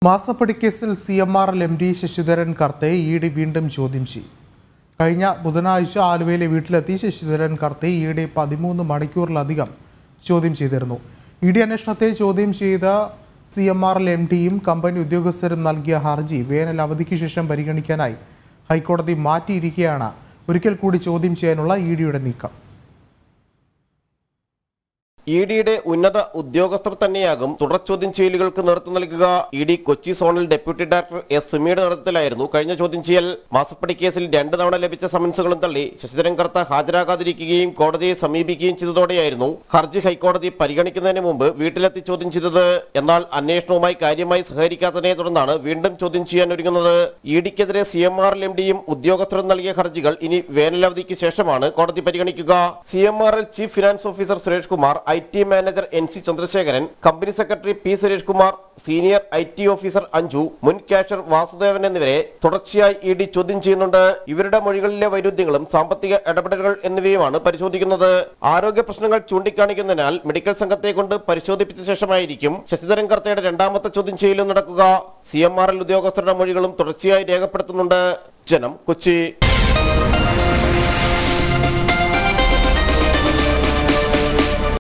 മാസപ്പടി കേസിൽ C M R L M D Sasidharan കർത്തയെ ഇ ഡി വീണ്ടും ചോദ്യം ചെയ്യും കഴിഞ്ഞ ബുധനാഴ്ച ആലുവയിലെ വീട്ടിലെത്തി ശശിധരൻ കർത്തയെ ഇ ഡി പതിമൂന്ന് മണിക്കൂറിലധികം ചോദ്യം ചെയ്തിരുന്നു ഇ ഡി അന്വേഷണത്തെ ചോദ്യം ചെയ്ത C M R L M ഡിയും കമ്പനി ഉദ്യോഗസ്ഥരും നൽകിയ ഹർജി വേനൽ അവധിക്ക് ശേഷം പരിഗണിക്കാനായി ഹൈക്കോടതി മാറ്റിയിരിക്കെയാണ് ഒരിക്കൽ കൂടി ചോദ്യം ചെയ്യാനുള്ള ഇ ഡിയുടെ നീക്കം ഇ ഡിയുടെ ഉന്നത ഉദ്യോഗസ്ഥർ തന്നെയാകും തുടർ ചോദ്യം ചെയ്യലുകൾക്ക് നേതൃത്വം നൽകുക E D Kochi zonal deputy director S സുമിയുടെ നേതൃത്വത്തിലായിരുന്നു കഴിഞ്ഞ ചോദ്യം ചെയ്യൽ മാസപ്പടി കേസിൽ രണ്ട് തവണ ലഭിച്ച സമൻസുകളും തള്ളി ശശിധരൻ കർത്ത ഹാജരാകാതിരിക്കുകയും കോടതിയെ സമീപിക്കുകയും ചെയ്തതോടെയായിരുന്നു ഹർജി ഹൈക്കോടതി പരിഗണിക്കുന്നതിന് മുമ്പ് വീട്ടിലെത്തി ചോദ്യം ചെയ്തത് എന്നാൽ അന്വേഷണവുമായി കാര്യമായി സഹകരിക്കാത്തതിനെ തുടർന്നാണ് വീണ്ടും ചോദ്യം ചെയ്യാൻ ഒരുങ്ങുന്നത് ഇ ഡിക്കെതിരെ സി എം ആർ എം ഡിയും ഉദ്യോഗസ്ഥരും നൽകിയ ഹർജികൾ ഇനി വേനലവധിക്ക് ശേഷമാണ് കോടതി പരിഗണിക്കുക C M R L chief finance officer Suresh Kumar I T manager N C Chandrasekharan company secretary P Suresh Kumar senior I T officer Anju മുൻ ക്യാഷ്യർ വാസുദേവൻ എന്നിവരെ തുടർച്ചയായി ഇ ഡി ചോദ്യം ചെയ്യുന്നുണ്ട് ഇവരുടെ മൊഴികളിലെ വൈരുദ്ധ്യങ്ങളും സാമ്പത്തിക ഇടപെടലുകൾ എന്നിവയുമാണ് പരിശോധിക്കുന്നത് ആരോഗ്യ പ്രശ്നങ്ങൾ ചൂണ്ടിക്കാണിക്കുന്നതിനാൽ മെഡിക്കൽ സംഘത്തെ കൊണ്ട് പരിശോധിപ്പിച്ച ശേഷമായിരിക്കും ശശിധരൻ കർത്തയുടെ രണ്ടാമത്തെ ചോദ്യം ചെയ്യലും നടക്കുക സി എം ആർ എൽ ഉദ്യോഗസ്ഥരുടെ മൊഴികളും തുടർച്ചയായി രേഖപ്പെടുത്തുന്നുണ്ട് ജനം കൊച്ചി